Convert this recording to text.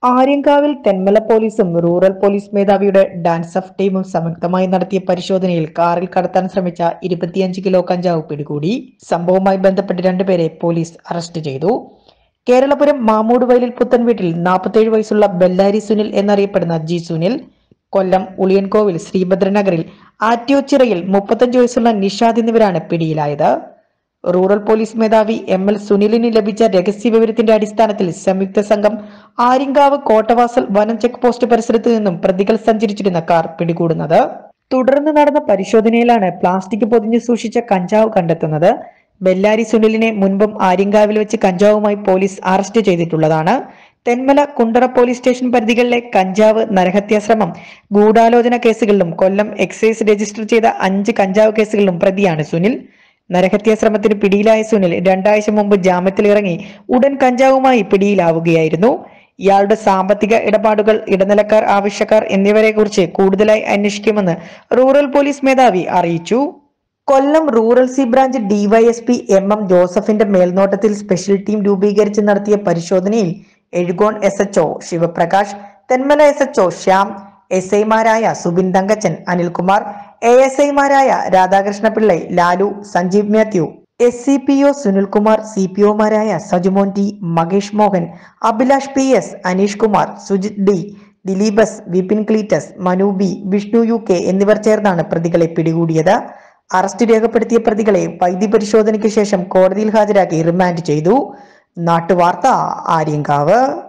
ആര്യങ്കാവിൽ തെന്മല പോലീസും rural police മേധാവിയുടെ DANSAF ടീമും സംയുക്തമായി നടത്തിയ പരിശോധനയിൽ കാറിൽ കടത്താൻ ശ്രമിച്ച ഇരുപത്തിയഞ്ച് കിലോ കഞ്ചാവ് പിടികൂടി സംഭവവുമായി ബന്ധപ്പെട്ട് രണ്ടുപേരെ പോലീസ് അറസ്റ്റ് ചെയ്തു കേരളപുരം മാമൂട് വയലിൽ പുത്തൻ വീട്ടിൽ നാൽപ്പത്തേഴ് വയസ്സുള്ള ബെല്ലാരി സുനിൽ എന്നറിയപ്പെടുന്ന ജി സുനിൽ കൊല്ലം ഉളിയൻകോവിൽ ശ്രീഭദ്രനഗറിൽ ആറ്റ്യോച്ചിറയിൽ മുപ്പത്തഞ്ച് വയസ്സുള്ള നിഷാദ് എന്നിവരാണ് പിടിയിലായത് റൂറൽ പോലീസ് മേധാവി എം എൽ സുനിലിന് ലഭിച്ച രഹസ്യ വിവരത്തിന്റെ അടിസ്ഥാനത്തിൽ സംയുക്ത സംഘം ആര്യങ്കാവ് കോട്ടവാസൽ വനം ചെക്ക് പോസ്റ്റ് പരിസരത്ത് നിന്നും പ്രതികൾ സഞ്ചരിച്ചിരുന്ന കാർ പിടികൂടുന്നത് തുടർന്ന് നടന്ന പരിശോധനയിലാണ് പ്ലാസ്റ്റിക് പൊതിഞ്ഞു സൂക്ഷിച്ച കഞ്ചാവ് കണ്ടെത്തുന്നത് ബെല്ലാരി സുനിലിനെ മുൻപും ആര്യങ്കാവിൽ വെച്ച് കഞ്ചാവുമായി പോലീസ് അറസ്റ്റ് ചെയ്തിട്ടുള്ളതാണ് തെന്മല കുണ്ടറ പോലീസ് സ്റ്റേഷൻ പരിധികളിലെ കഞ്ചാവ് നരഹത്യാശ്രമം ഗൂഢാലോചന കേസുകളിലും കൊല്ലം എക്സൈസ് രജിസ്റ്റർ ചെയ്ത അഞ്ച് കഞ്ചാവ് കേസുകളിലും പ്രതിയാണ് സുനിൽ നരഹത്യാശ്രമത്തിന് പിടിയിലായ സുനിൽ രണ്ടാഴ്ച മുമ്പ് ജാമ്യത്തിലിറങ്ങി ഉടൻ കഞ്ചാവുമായി പിടിയിലാവുകയായിരുന്നു ഇയാളുടെ സാമ്പത്തിക ഇടപാടുകൾ ഇടനിലക്കാർ ആവശ്യക്കാർ എന്നിവരെ കുറിച്ച് കൂടുതലായി അന്വേഷിക്കുമെന്ന് റൂറൽ പോലീസ് മേധാവി അറിയിച്ചു Kollam rural C branch DySP M M ജോസഫിന്റെ മേൽനോട്ടത്തിൽ സ്പെഷ്യൽ ടീം രൂപീകരിച്ച് നടത്തിയ പരിശോധനയിൽ Ezhukone S HO Sivaprakash Thenmala S HO Shyam S ഐമാരായ സുബിൻ തങ്കച്ചൻ അനിൽകുമാർ എ എസ് ഐമാരായ Radhakrishna Pillai Lalu Sanjeev Mathew S C P O Sunilkumar C P ഒമാരായ Sajumon T Mahesh Mohan Abhilash P S Aneesh Kumar Sujith D Dileepas Vipin Cleetus Manu B Vishnu U K എന്നിവർ ചേർന്നാണ് പ്രതികളെ പിടികൂടിയത് അറസ്റ്റ് രേഖപ്പെടുത്തിയ പ്രതികളെ വൈദ്യ പരിശോധനയ്ക്ക് ശേഷം കോടതിയിൽ ഹാജരാക്കി റിമാൻഡ് ചെയ്തു നാട്ടുവാർത്ത ആര്യങ്കാവ്